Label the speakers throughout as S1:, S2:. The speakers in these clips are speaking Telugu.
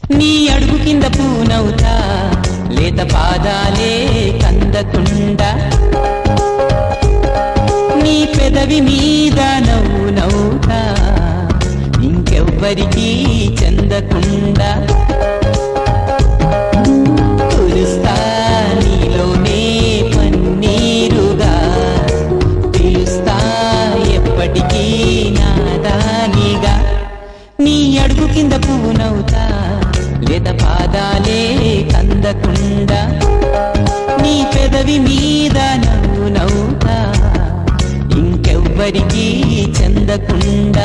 S1: నీ అడుగు కింద పూనవుతా లేత పాదాలే కందకుండా నీ పెదవి మీద నవ్వు నవ్వుతా ఇంకెవ్వరికీ చెందకుండా కురుస్తా నీలోనే పన్నీరుగా పిలుస్తా ఎప్పటికీ నాదానిగా నీ అడుగు కింద పువ్వునవుతా లేత పాదాలే కందకుండా నీ పెదవి మీద నవ్వు నవ్వుతా ఇంకెవ్వరికీ చెందకుండా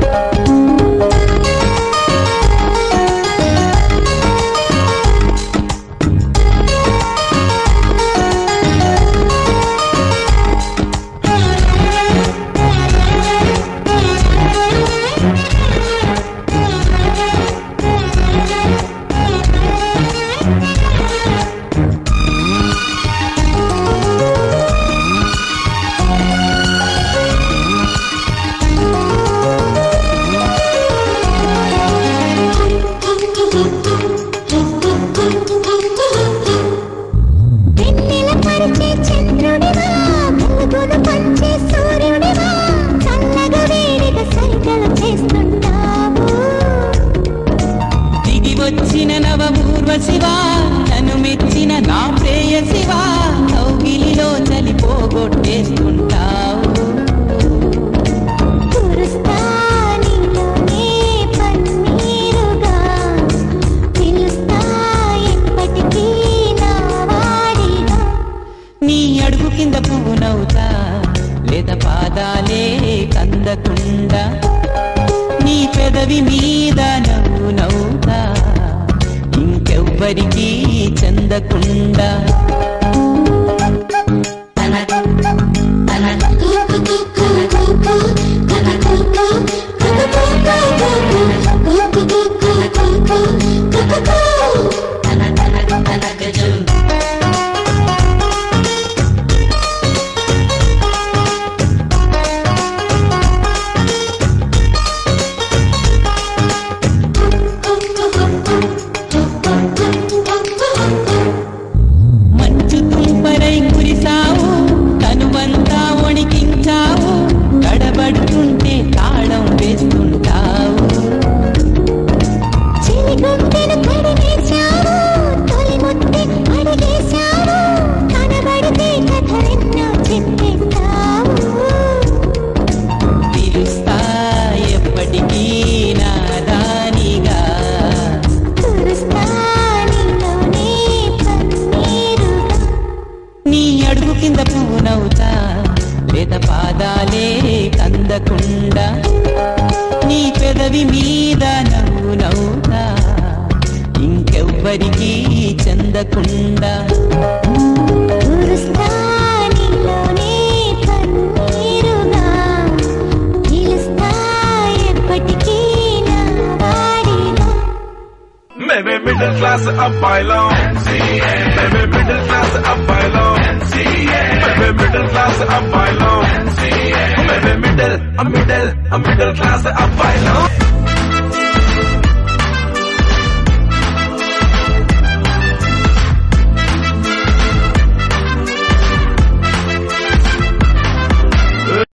S2: వెన్నెల పరిచే చంద్రుడివా వెలుగును పంచే సూర్యుడివా చల్లగా వేడిగా సైగలు చేస్తుంటావు
S1: దిగి వచ్చిన నవపూర్వశివా నన్ను మెచ్చిన నా ప్రేయసివా కౌగిలిలో చలి పోగొట్టేస్తుంటావు
S2: కురుస్తా నీలోనే పన్నీరుగా పిలుస్తా ఎప్పటికీ నా వాడిగా
S1: నీ అడుగు కింద పువ్వు నవ్వుతా లేత పాదాలే కందకుండా నీ పెదవి మీద నవ్వు నవ్వుతా ఇంకెవ్వరికీ చెందకుండా మంచు తుంపరై కురిసావు కనువంతా వణికించావు గడబడుతుంటే తాళం వేస్తుంటావు
S2: చిలిగుండెను కడిగేశావు తొలి ముట్టి అడిగేశావు కనబడితే కథలెన్నో చెప్పేస్తావు
S1: పిలుస్తా ఎప్పటికీ నాదానిగా
S2: కురుస్తా నీలోనే పన్నీరుగా
S1: నీ అడుగు కింద పువ్వు నవ్వుతా లేత పాదాలే కందకుండా నీ పెదవి మీద నవ్వు నవ్వుతా ఇంకెవ్వరికీ చెందకుండా
S2: కురుస్తా నీలోనే పన్నీరుగా పిలుస్తా ఎప్పటికీ నా వాడిగా
S3: Baby, middle class up by long. Baby, middle class up by long. Baby, middle class up by long. Baby, middle, a middle, a middle class up by long.